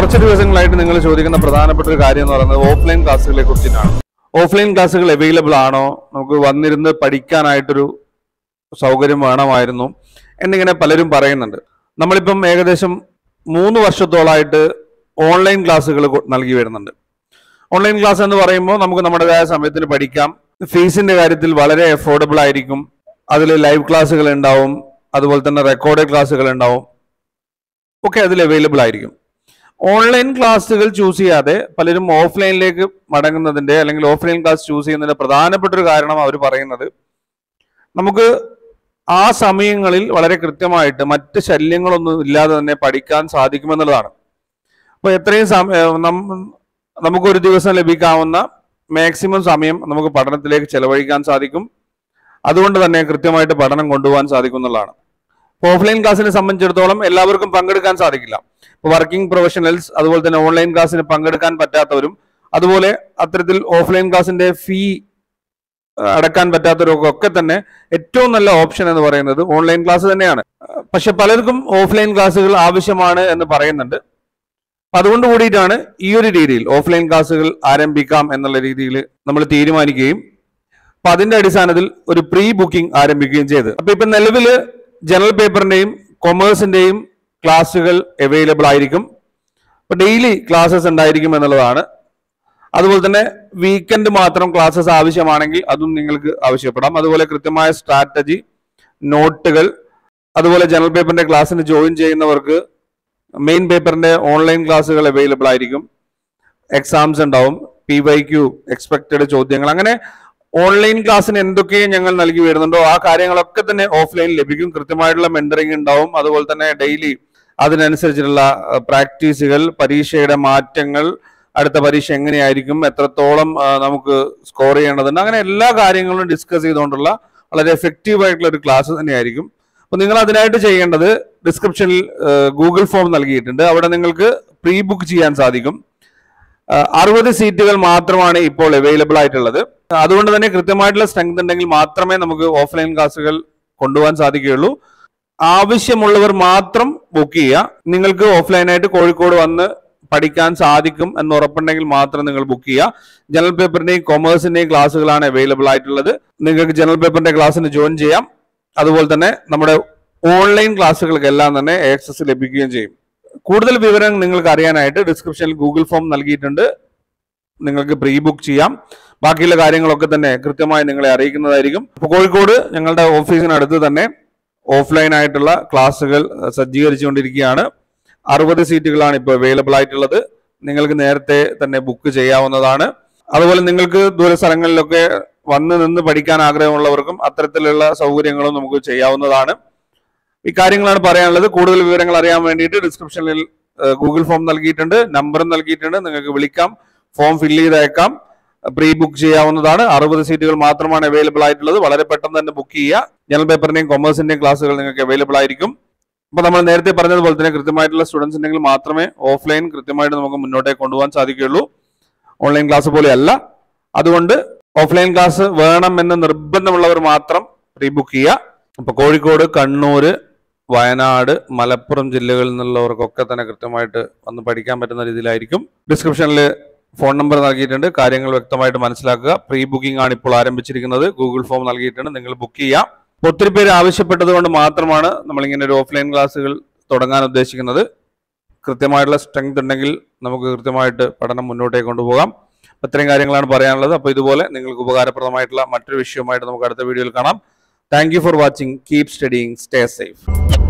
കുറച്ച് ദിവസങ്ങളായിട്ട് നിങ്ങൾ ചോദിക്കുന്ന പ്രധാനപ്പെട്ട ഒരു കാര്യം എന്ന് പറയുന്നത് ഓഫ്ലൈൻ ക്ലാസ്സുകളെ കുറിച്ചിട്ടാണ് ഓഫ്ലൈൻ ക്ലാസ്സുകൾ അവൈലബിൾ ആണോ നമുക്ക് വന്നിരുന്ന് പഠിക്കാനായിട്ടൊരു സൗകര്യം വേണമായിരുന്നു എന്നിങ്ങനെ പലരും പറയുന്നുണ്ട് നമ്മളിപ്പം ഏകദേശം മൂന്ന് വർഷത്തോളായിട്ട് ഓൺലൈൻ ക്ലാസ്സുകൾ കൊ- നൽകി വരുന്നുണ്ട് ഓൺലൈൻ ക്ലാസ് എന്ന് പറയുമ്പോൾ നമുക്ക് നമ്മുടേതായ സമയത്തിന് പഠിക്കാം ഫീസിന്റെ കാര്യത്തിൽ വളരെ അഫോർഡബിൾ ആയിരിക്കും അതിൽ ലൈവ് ക്ലാസ്സുകൾ ഉണ്ടാവും അതുപോലെ തന്നെ റെക്കോർഡഡ് ക്ലാസ്സുകൾ ഉണ്ടാവും ഒക്കെ അതിൽ അവൈലബിൾ ആയിരിക്കും ഓൺലൈൻ ക്ലാസ്സുകൾ ചൂസ് ചെയ്യാതെ പലരും ഓഫ്ലൈനിലേക്ക് മടങ്ങുന്നതിന്റെ അല്ലെങ്കിൽ ഓഫ്ലൈൻ ക്ലാസ് ചൂസ് ചെയ്യുന്നതിന്റെ പ്രധാനപ്പെട്ട ഒരു കാരണം അവർ പറയുന്നത് നമുക്ക് ആ സമയങ്ങളിൽ വളരെ കൃത്യമായിട്ട് മറ്റ് ശല്യങ്ങളൊന്നും ഇല്ലാതെ തന്നെ പഠിക്കാൻ സാധിക്കുമെന്നുള്ളതാണ് അപ്പോൾ എത്രയും സമയം നമുക്കൊരു ദിവസം ലഭിക്കാവുന്ന മാക്സിമം സമയം നമുക്ക് പഠനത്തിലേക്ക് ചെലവഴിക്കാൻ സാധിക്കും അതുകൊണ്ട് തന്നെ കൃത്യമായിട്ട് പഠനം കൊണ്ടുപോകാൻ സാധിക്കും എന്നുള്ളതാണ് ഓഫ്ലൈൻ ക്ലാസ്സിനെ സംബന്ധിച്ചിടത്തോളം എല്ലാവർക്കും പങ്കെടുക്കാൻ സാധിക്കില്ല ഇപ്പോൾ വർക്കിംഗ് പ്രൊഫഷണൽസ് അതുപോലെ തന്നെ ഓൺലൈൻ ക്ലാസ്സിന് പങ്കെടുക്കാൻ പറ്റാത്തവരും അതുപോലെ അത്തരത്തിൽ ഓഫ്ലൈൻ ക്ലാസ്സിന്റെ ഫീ അടക്കാൻ പറ്റാത്തവർക്കും ഒക്കെ തന്നെ ഏറ്റവും നല്ല ഓപ്ഷൻ എന്ന് പറയുന്നത് ഓൺലൈൻ ക്ലാസ് തന്നെയാണ് പക്ഷെ പലർക്കും ഓഫ്ലൈൻ ക്ലാസ്സുകൾ ആവശ്യമാണ് എന്ന് പറയുന്നുണ്ട് അപ്പൊ അതുകൊണ്ട് കൂടിയിട്ടാണ് ഈ ഒരു രീതിയിൽ ഓഫ്ലൈൻ ക്ലാസ്സുകൾ ആരംഭിക്കാം എന്നുള്ള രീതിയിൽ നമ്മൾ തീരുമാനിക്കുകയും അപ്പൊ അതിന്റെ അടിസ്ഥാനത്തിൽ ഒരു പ്രീ ബുക്കിംഗ് ആരംഭിക്കുകയും ചെയ്ത് അപ്പൊ ഇപ്പൊ നിലവില് ജനറൽ പേപ്പറിന്റെയും കൊമേഴ്സിന്റെയും ക്ലാസ്സുകൾ അവൈലബിൾ ആയിരിക്കും അപ്പൊ ഡെയിലി ക്ലാസ്സസ് ഉണ്ടായിരിക്കും എന്നുള്ളതാണ് അതുപോലെ തന്നെ വീക്കെൻഡ് മാത്രം ക്ലാസ്സസ് ആവശ്യമാണെങ്കിൽ അതും നിങ്ങൾക്ക് ആവശ്യപ്പെടാം അതുപോലെ കൃത്യമായ സ്ട്രാറ്റജി നോട്ടുകൾ അതുപോലെ ജനറൽ പേപ്പറിന്റെ ക്ലാസ്സിന് ജോയിൻ ചെയ്യുന്നവർക്ക് മെയിൻ പേപ്പറിന്റെ ഓൺലൈൻ ക്ലാസ്സുകൾ അവൈലബിൾ ആയിരിക്കും എക്സാംസ് ഉണ്ടാവും പി വൈ ക്യു എക്സ്പെക്റ്റഡ് ചോദ്യങ്ങൾ അങ്ങനെ ഓൺലൈൻ ക്ലാസ്സിന് എന്തൊക്കെ ഞങ്ങൾ നൽകി വരുന്നുണ്ടോ ആ കാര്യങ്ങളൊക്കെ തന്നെ ഓഫ്ലൈൻ ലഭിക്കും കൃത്യമായിട്ടുള്ള മെന്ററിംഗ് ഉണ്ടാവും അതുപോലെ തന്നെ ഡെയിലി അതിനനുസരിച്ചുള്ള പ്രാക്ടീസുകൾ പരീക്ഷയുടെ മാറ്റങ്ങൾ അടുത്ത പരീക്ഷ എങ്ങനെയായിരിക്കും എത്രത്തോളം ആ, നമുക്ക് സ്കോർ ചെയ്യേണ്ടതുണ്ട് അങ്ങനെ എല്ലാ കാര്യങ്ങളും ഡിസ്കസ് ചെയ്തുകൊണ്ടുള്ള വളരെ എഫക്റ്റീവ് ആയിട്ടുള്ള ഒരു ക്ലാസ് തന്നെയായിരിക്കും അപ്പൊ നിങ്ങൾ അതിനായിട്ട് ചെയ്യേണ്ടത് ഡിസ്ക്രിപ്ഷനിൽ ഗൂഗിൾ ഫോം നൽകിയിട്ടുണ്ട് അവിടെ നിങ്ങൾക്ക് പ്രീ ബുക്ക് ചെയ്യാൻ സാധിക്കും അറുപത് സീറ്റുകൾ മാത്രമാണ് ഇപ്പോൾ അവൈലബിൾ ആയിട്ടുള്ളത് അതുകൊണ്ട് തന്നെ കൃത്യമായിട്ടുള്ള സ്ട്രെങ്ത് ഉണ്ടെങ്കിൽ മാത്രമേ നമുക്ക് ഓഫ്ലൈൻ ക്ലാസ്സുകൾ കൊണ്ടുപോകാൻ സാധിക്കുകയുള്ളൂ ആവശ്യമുള്ളവർ മാത്രം ബുക്ക് ചെയ്യുക നിങ്ങൾക്ക് ഓഫ്ലൈനായിട്ട് കോഴിക്കോട് വന്ന് പഠിക്കാൻ സാധിക്കും എന്ന് ഉറപ്പുണ്ടെങ്കിൽ മാത്രം നിങ്ങൾ ബുക്ക് ചെയ്യുക ജനറൽ പേപ്പറിന്റെയും കൊമേഴ്സിന്റെയും ക്ലാസ്സുകളാണ് അവൈലബിൾ ആയിട്ടുള്ളത് നിങ്ങൾക്ക് ജനറൽ പേപ്പറിന്റെ ക്ലാസ്സിന് ജോയിൻ ചെയ്യാം അതുപോലെ തന്നെ നമ്മുടെ ഓൺലൈൻ ക്ലാസ്സുകൾക്കെല്ലാം തന്നെ ആക്സസ് ലഭിക്കുകയും ചെയ്യും കൂടുതൽ വിവരം നിങ്ങൾക്ക് അറിയാനായിട്ട് ഡിസ്ക്രിപ്ഷനിൽ ഗൂഗിൾ ഫോം നൽകിയിട്ടുണ്ട് നിങ്ങൾക്ക് പ്രീ ബുക്ക് ചെയ്യാം ബാക്കിയുള്ള കാര്യങ്ങളൊക്കെ തന്നെ കൃത്യമായി നിങ്ങളെ അറിയിക്കുന്നതായിരിക്കും ഇപ്പോൾ കോഴിക്കോട് ഞങ്ങളുടെ ഓഫീസിനടുത്ത് തന്നെ ഓഫ്ലൈൻ ആയിട്ടുള്ള ക്ലാസ്സുകൾ അഹ്, സജ്ജീകരിച്ചുകൊണ്ടിരിക്കുകയാണ് അറുപത് സീറ്റുകളാണ് ഇപ്പോൾ അവൈലബിൾ ആയിട്ടുള്ളത് നിങ്ങൾക്ക് നേരത്തെ തന്നെ ബുക്ക് ചെയ്യാവുന്നതാണ് അതുപോലെ നിങ്ങൾക്ക് ദൂര സ്ഥലങ്ങളിലൊക്കെ വന്ന് നിന്ന് പഠിക്കാൻ ആഗ്രഹമുള്ളവർക്കും അത്തരത്തിലുള്ള സൗകര്യങ്ങളും നമുക്ക് ചെയ്യാവുന്നതാണ് ഇക്കാര്യങ്ങളാണ് പറയാനുള്ളത് കൂടുതൽ വിവരങ്ങൾ അറിയാൻ വേണ്ടിയിട്ട് ഡിസ്ക്രിപ്ഷനിൽ ഗൂഗിൾ ഫോം നൽകിയിട്ടുണ്ട് നമ്പറും നൽകിയിട്ടുണ്ട് നിങ്ങൾക്ക് വിളിക്കാം ഫോം ഫില്ല് ചെയ്ത് അയക്കാം പ്രീ ബുക്ക് ചെയ്യാവുന്നതാണ് അറുപത് സീറ്റുകൾ മാത്രമാണ് അവൈലബിൾ ആയിട്ടുള്ളത് വളരെ പെട്ടെന്ന് തന്നെ ബുക്ക് ചെയ്യുക ജനറൽ പേപ്പറിന്റെയും കൊമേഴ്സിന്റെയും ക്ലാസ്സുകൾ നിങ്ങൾക്ക് അവൈലബിൾ ആയിരിക്കും അപ്പൊ നമ്മൾ നേരത്തെ പറഞ്ഞതുപോലെ തന്നെ കൃത്യമായിട്ടുള്ള സ്റ്റുഡൻസ് ഉണ്ടെങ്കിൽ മാത്രമേ ഓഫ്ലൈൻ കൃത്യമായിട്ട് നമുക്ക് മുന്നോട്ടേക്ക് കൊണ്ടുപോകാൻ സാധിക്കുകയുള്ളൂ ഓൺലൈൻ ക്ലാസ് പോലെയല്ല അതുകൊണ്ട് ഓഫ്ലൈൻ ക്ലാസ് വേണം എന്ന് നിർബന്ധമുള്ളവർ മാത്രം പ്രീ ബുക്ക് ചെയ്യുക അപ്പൊ കോഴിക്കോട് കണ്ണൂര് വയനാട് മലപ്പുറം ജില്ലകളിൽ നിന്നുള്ളവർക്കൊക്കെ തന്നെ കൃത്യമായിട്ട് വന്ന് പഠിക്കാൻ പറ്റുന്ന രീതിയിലായിരിക്കും ഡിസ്ക്രിപ്ഷനിൽ ഫോൺ നമ്പർ നൽകിയിട്ടുണ്ട് കാര്യങ്ങൾ വ്യക്തമായിട്ട് മനസ്സിലാക്കുക പ്രീ ബുക്കിംഗ് ആണ് ഇപ്പോൾ ആരംഭിച്ചിരിക്കുന്നത് ഗൂഗിൾ ഫോം നൽകിയിട്ടുണ്ട് നിങ്ങൾ ബുക്ക് ചെയ്യാം അപ്പൊ ഒത്തിരി പേര് ആവശ്യപ്പെട്ടത് കൊണ്ട് മാത്രമാണ് നമ്മൾ ഇങ്ങനെ ഒരു ഓഫ്ലൈൻ ക്ലാസ്സുകൾ തുടങ്ങാൻ ഉദ്ദേശിക്കുന്നത് കൃത്യമായിട്ടുള്ള സ്ട്രെങ്ത് ഉണ്ടെങ്കിൽ നമുക്ക് കൃത്യമായിട്ട് പഠനം മുന്നോട്ടേക്ക് കൊണ്ടുപോകാം അപ്പൊ ഇത്രയും കാര്യങ്ങളാണ് പറയാനുള്ളത് അപ്പോൾ ഇതുപോലെ നിങ്ങൾക്ക് ഉപകാരപ്രദമായിട്ടുള്ള മറ്റൊരു വിഷയവുമായിട്ട് നമുക്ക് അടുത്ത വീഡിയോയിൽ കാണാം thank you for watching keep studying stay safe